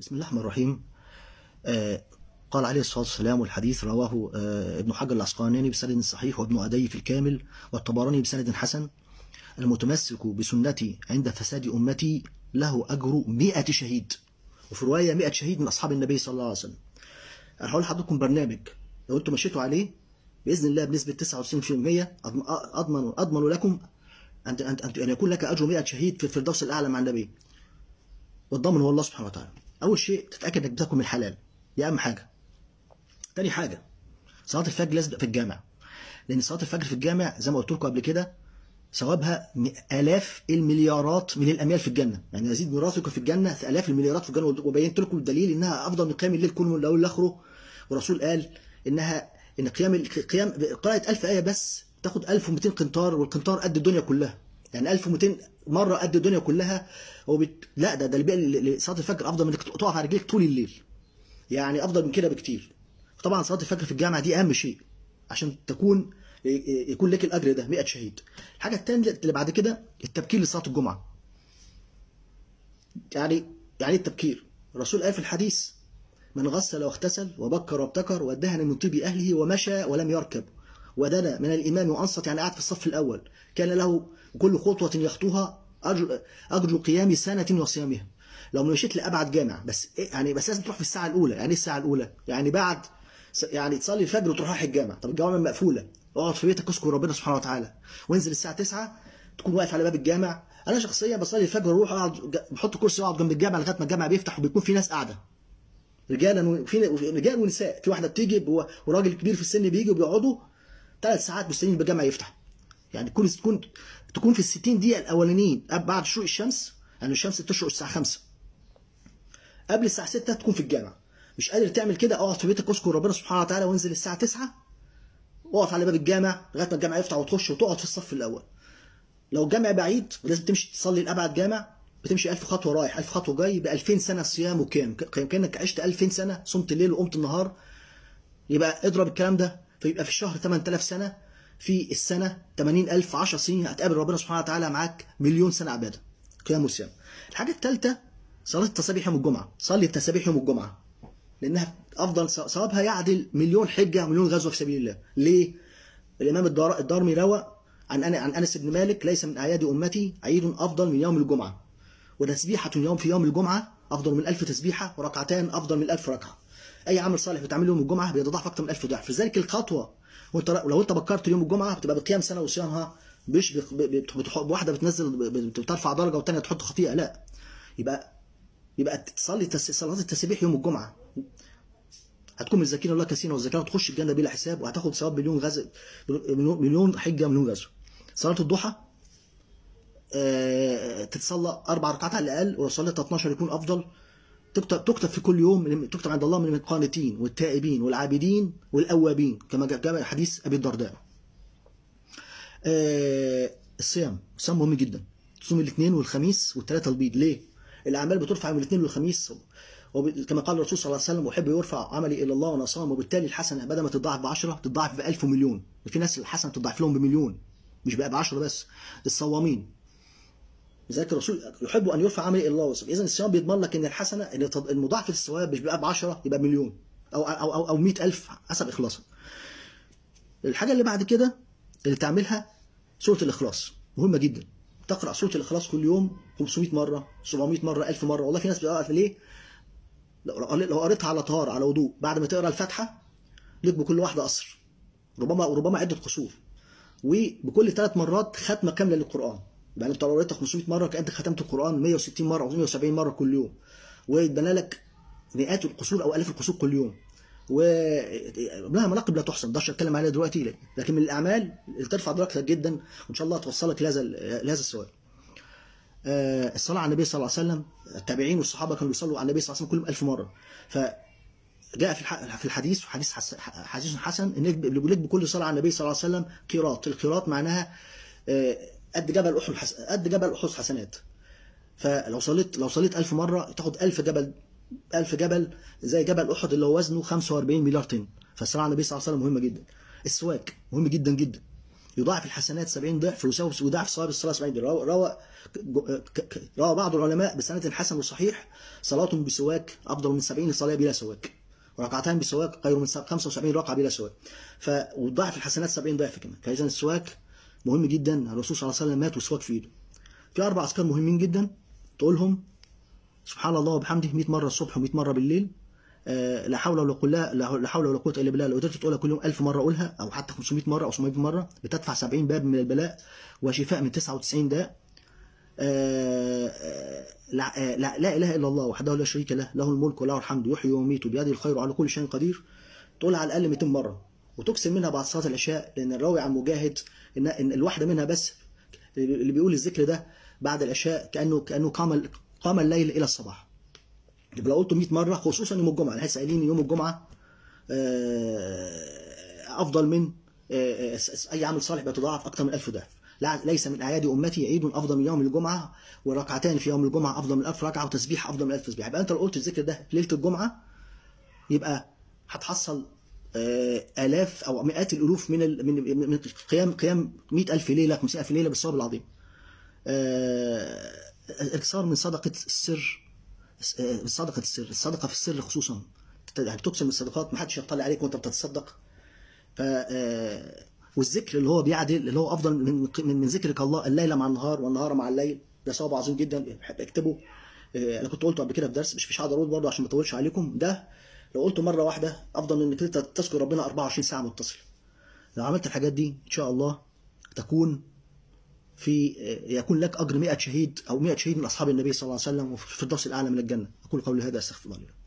بسم الله الرحمن الرحيم آه قال عليه الصلاة والسلام والحديث رواه آه ابن حجر العسقلاني بسند صحيح وابن عدي في الكامل والطبراني بسند حسن المتمسك بسنتي عند فساد أمتي له أجر مئة شهيد وفي رواية مئة شهيد من أصحاب النبي صلى الله عليه وسلم أنا هقول لحضراتكم برنامج لو أنتم مشيتوا عليه بإذن الله بنسبة 99% أضمن أضمن لكم أن أن يكون لك أجر 100 شهيد في الفردوس الأعلى مع النبي والضامن هو الله سبحانه وتعالى أول شيء تتأكد إنك بتاكل من الحلال دي أهم حاجة تاني حاجة صلاة الفجر لازم في الجامع لأن صلاة الفجر في الجامع زي ما قلت لكم قبل كده ثوابها آلاف المليارات من الأميال في الجنة يعني يزيد ميراثك في الجنة آلاف المليارات في الجنة وبينت لكم الدليل إنها أفضل من قيام الليل كله من الأول لآخره والرسول قال إنها إن قيام قيام قراءة 1000 آية بس تاخد 1200 قنطار والقنطار قد الدنيا كلها يعني 1200 مرة قد الدنيا كلها هو بت... لا ده ده اللي صلاة الفجر أفضل من إنك تقف على رجليك طول الليل يعني أفضل من كده بكتير طبعا صلاة الفجر في الجامعة دي أهم شيء عشان تكون يكون لك الأجر ده 100 شهيد الحاجة الثانية اللي بعد كده التبكير لصلاة الجمعة يعني يعني التبكير الرسول قال في الحديث من غسل واغتسل وبكر وابتكر وادهن من طيب أهله ومشى ولم يركب ودنا من الإمام وأنصت يعني قاعد في الصف الأول كان له كل خطوة يخطوها أجر, أجر قيام سنة وصيامها لو مشيت لأبعد جامع بس يعني بس لازم تروح في الساعة الأولى يعني إيه الساعة الأولى يعني بعد يعني تصلي الفجر وتروح رايح الجامع طب الجامع مقفولة اقعد في بيتك اذكر ربنا سبحانه وتعالى وانزل الساعة 9 تكون واقف على باب الجامع انا شخصيا بصلي الفجر واروح اقعد بحط كرسي واقعد جنب الجامع لغايه ما الجامع بيفتح وبيكون في ناس قاعده رجالا وفي رجال ونساء في واحده بتيجي وراجل كبير في السن بيجي وبيقعدوا ثلاث ساعات مستنيين بالجامع يفتح يعني تكون تكون تكون في ال 60 دقيقه الاولانيين بعد شروق الشمس يعني الشمس تشرق الساعه 5 قبل الساعه 6 تكون في الجامع مش قادر تعمل كده اقعد في بيتك اذكر ربنا سبحانه وتعالى وانزل الساعه 9 واقف على باب الجامع لغايه ما الجامع يفتح وتخش وتقعد في الصف الاول لو الجامع بعيد ولازم تمشي تصلي لابعد جامع بتمشي 1000 خطوه رايح 1000 خطوه جاي ب 2000 سنه صيام وقيام كانك عشت 2000 سنه صمت الليل وقمت النهار يبقى اضرب الكلام ده فيبقى في الشهر 8000 سنه في السنه 80000 10 سنين هتقابل ربنا سبحانه وتعالى معاك مليون سنه عباده قيام وصيام الحاجه الثالثه صلاه التسابيح يوم الجمعه صلي التسابيح يوم الجمعه لانها افضل ثوابها يعدل مليون حجه ومليون غزوه في سبيل الله ليه الامام الدار الدارمي روى عن أنا عن انس بن مالك ليس من اعياد امتي عيد افضل من يوم الجمعه وتسبيحه يوم في يوم الجمعه افضل من ألف تسبيحه وركعتان افضل من ألف ركعه اي عمل صالح بتعمله يوم الجمعه بيتضاعف اكثر من 1000 ضعف لذلك الخطوه وانت لو انت بكرت يوم الجمعه بتبقى بقيام سنه وصيامها مش بواحده بتنزل بترفع درجه والثانيه تحط خطيئه لا يبقى يبقى تصلي صلاه التسبيح يوم الجمعه هتكون من الذاكرين الله كثيرا والذاكرين تخش الجنه بلا حساب وهتاخد ثواب مليون غزو مليون حجه مليون غزو صلاه الضحى أه تتصلى اربع ركعات على الاقل ولو صليت 12 يكون افضل تكتب تكتب في كل يوم تكتب عند الله من القانتين والتائبين والعابدين والاوابين كما جاء حديث ابي الدرداء أه الصيام الصيام مهم جدا تصوم الاثنين والخميس والثلاثه البيض ليه الاعمال بترفع يوم الاثنين والخميس كما قال الرسول صلى الله عليه وسلم احب يرفع عملي الى الله وانا صام وبالتالي الحسنه بدل ما تضاعف ب 10 تضاعف ب 1000 ومليون في ناس الحسنه تضاعف لهم بمليون مش بقى ب 10 بس الصوامين لذلك الرسول يحب ان يرفع عملي الى الله وصم اذا الصيام بيضمن لك ان الحسنه ان المضاعفه الثواب مش بقى ب 10 يبقى مليون او او او, أو 100000 حسب اخلاصك الحاجه اللي بعد كده اللي تعملها سوره الاخلاص مهمه جدا تقرا سوره الاخلاص كل يوم 500 مره 700 مره 1000 مره والله في ناس بتقرا ليه لو قريتها على طهارة على وضوء بعد ما تقرا الفاتحة ليك بكل واحدة قصر ربما وربما عدة قصور وبكل ثلاث مرات ختمة كاملة للقرآن يعني انت لو قريتها 500 مرة كأنك ختمت القرآن 160 مرة أو 170 مرة كل يوم ويتبنى لك مئات القصور أو آلاف القصور كل يوم ولها مناقب لا تحصى ما اقدرش اتكلم عليها دلوقتي لكن من الاعمال اللي ترفع درجتك جدا وان شاء الله توصلك لهذا لهذا الثواب. الصلاة على النبي صلى الله عليه وسلم التابعين والصحابة كانوا بيصلوا على النبي صلى الله عليه وسلم كلهم ألف مرة فجاء في الحديث في حديث حديث حسن ان بيقول لك بكل صلاة على النبي صلى الله عليه وسلم قيراط القيراط معناها قد جبل أحد قد جبل أحد حسنات فلو صليت لو صليت ألف مرة تاخد ألف جبل ألف جبل زي جبل أحد اللي هو وزنه 45 مليار طن فالصلاة على النبي صلى الله عليه وسلم مهمة جدا السواك مهم جدا جدا يضاعف الحسنات 70 ضعف ويساوي ويضاعف ثواب الصلاه 70 ضعف روى روى ك- ك- روى بعض العلماء بسند حسن وصحيح صلاه بسواك افضل من 70 صلاه بلا سواك وركعتان بسواك خير من 75 ركعه بلا سواك ف وضاعف الحسنات 70 ضعف كمان فاذا السواك مهم جدا الرسول صلى الله عليه وسلم مات وسواك في ايده في اربع اذكار مهمين جدا تقولهم سبحان الله وبحمده 100 مره الصبح و100 مره بالليل آه، لا حول ولا قوه لا لا حول ولا قوه الا بالله لو قدرت تقولها كل يوم 1000 مره قولها او حتى 500 مره او 700 مره بتدفع 70 باب من البلاء وشفاء من 99 داء آه، آه، لا, آه، لا, لا اله الا الله وحده لا شريك له له الملك وله الحمد يحيي ويميت بيده الخير على كل شيء قدير تقولها على الاقل 200 مره وتكسر منها بعد صلاه العشاء لان الراوي عن مجاهد ان ان الواحده منها بس اللي بيقول الذكر ده بعد العشاء كانه كانه قام قام الليل الى الصباح يبقى لو قلته 100 مره خصوصا يوم الجمعه الحديث قايلين يوم الجمعه آه، افضل من آه، آه، اي عمل صالح بيتضاعف اكثر من 1000 ضعف لا- ليس من اعياد امتي عيد افضل من يوم الجمعه وركعتان في يوم الجمعه افضل من 1000 ركعه وتسبيح افضل من 1000 تسبيح يبقى انت لو قلت الذكر ده ليله الجمعه يبقى هتحصل آه، آلاف أو مئات الألوف من ال- من من قيام قيام 100000 ليلة 50000 ليلة بالصواب العظيم. آه، الإكثار من صدقة السر آه، صدقة السر الصدقة في السر خصوصا يعني تقسم الصدقات ما حدش يطلع عليك وانت بتتصدق ف آه، والذكر اللي هو بيعدل اللي هو افضل من من, من ذكرك الله الليل مع النهار والنهار مع الليل ده ثواب عظيم جدا بحب اكتبه آه، انا كنت قلته قبل كده في درس مش مش هقدر اقول برضه عشان ما اطولش عليكم ده لو قلته مره واحده افضل من انك انت تذكر ربنا 24 ساعه متصله لو عملت الحاجات دي ان شاء الله تكون في يكون لك اجر 100 شهيد او 100 شهيد من اصحاب النبي صلى الله عليه وسلم وفي الفردوس الاعلى من الجنه اقول قولي هذا استغفر الله لي